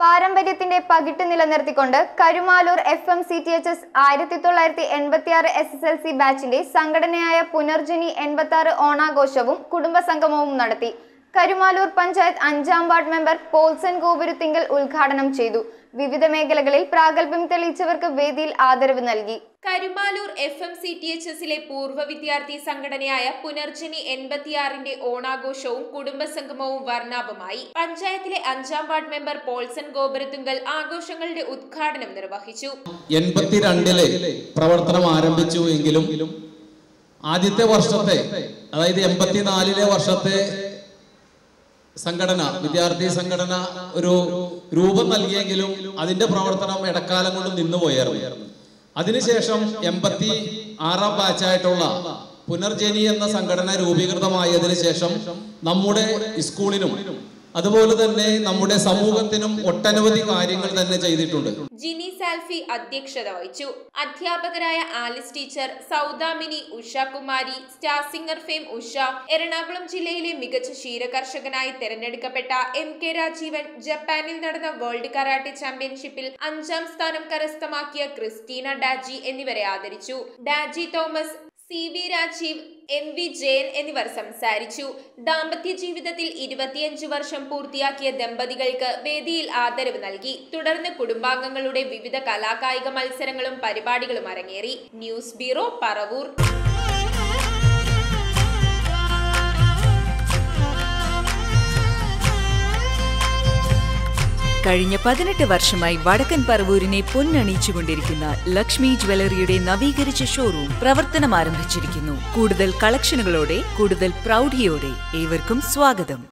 പാരമ്പര്യത്തിന്റെ പകിട്ട് നിലനിർത്തിക്കൊണ്ട് Karumalloor F M C T H S ആയിരത്തി തൊള്ളായിരത്തി എൺപത്തി ആറ് എസ് എസ് എൽ സി ബാച്ചിന്റെ സംഘടനയായ പുനർജനി എൺപത്തി ആറ് ഓണാഘോഷവും കുടുംബസംഗമവും നടത്തി കരുമാലൂർ പഞ്ചായത്ത് അഞ്ചാം വാർഡ് മെമ്പർ പോൾസൻ ഗോപുരത്തിങ്കൽ ഉദ്ഘാടനം ചെയ്തു വിവിധ മേഖലകളിൽ പ്രാഗൽഭ്യം തെളിയിച്ചവർക്ക് വേദിയിൽ ആദരവ് നൽകി Karumaloor F M C T H എസിലെ പൂർവ്വ വിദ്യാർത്ഥി സംഘടനയായ പുനർജനി എൺപത്തിയാറിന്റെ ഓണാഘോഷവും കുടുംബസംഗമവും വർണ്ണാഭമായി പഞ്ചായത്തിലെ അഞ്ചാം വാർഡ് മെമ്പർ പോൾസൺ ഗോപുരത്തുങ്കൽ ആഘോഷങ്ങളുടെ ഉദ്ഘാടനം നിർവഹിച്ചു എൺപത്തിരണ്ടില് പ്രവർത്തനം ആരംഭിച്ചു എങ്കിലും ആദ്യത്തെ വർഷത്തെ അതായത് എൺപത്തിനാലിലെ വർഷത്തെ സംഘടന വിദ്യാർത്ഥി സംഘടന ഒരു രൂപം നൽകിയെങ്കിലും അതിന്റെ പ്രവർത്തനം ഇടക്കാലം കൊണ്ട് നിന്നുപോയായിരുന്നു അതിനുശേഷം എൺപത്തി ആറാം ബാച്ചായിട്ടുള്ള പുനർജനി എന്ന സംഘടന രൂപീകൃതമായതിനു ശേഷം നമ്മുടെ സ്കൂളിനും അതുപോലെ തന്നെ നമ്മുടെ സമൂഹത്തിനും ഒട്ടനവധി കാര്യങ്ങൾ തന്നെ ചെയ്തിട്ടുണ്ട് ജിനി സാൽഫി അധ്യക്ഷത വഹിച്ചു അധ്യാപകരായ Alice teacher Saudamini Usha Kumari star singer fame Usha Ernakulam ജില്ലയിലെ മികച്ച ക്ഷീരകർഷകനായി തെരഞ്ഞെടുക്കപ്പെട്ട എം കെ രാജീവൻ ജപ്പാനിൽ നടന്ന വേൾഡ് കരാട്ടെ ചാമ്പ്യൻഷിപ്പിൽ അഞ്ചാം സ്ഥാനം കരസ്ഥമാക്കിയ ക്രിസ്റ്റീന ഡാജി എന്നിവരെ ആദരിച്ചു Daji Thomas C V Rajeev M V Jayan എന്നിവർ സംസാരിച്ചു ദാമ്പത്യ ജീവിതത്തിൽ ഇരുപത്തിയഞ്ച് വർഷം പൂർത്തിയാക്കിയ ദമ്പതികൾക്ക് വേദിയിൽ ആദരവ് നൽകി തുടർന്ന് കുടുംബാംഗങ്ങളുടെ വിവിധ കലാകായിക മത്സരങ്ങളും പരിപാടികളും അരങ്ങേറി ന്യൂസ് ബ്യൂറോ പറവൂർ കഴിഞ്ഞ പതിനെട്ട് വർഷമായി വടക്കൻ പറവൂരിനെ പൊന്നണിയിച്ചുകൊണ്ടിരിക്കുന്ന ലക്ഷ്മി ജ്വല്ലറിയുടെ നവീകരിച്ച ഷോറൂം പ്രവർത്തനം ആരംഭിച്ചിരിക്കുന്നു കൂടുതൽ കളക്ഷനുകളോടെ കൂടുതൽ പ്രൗഢിയോടെ ഏവർക്കും സ്വാഗതം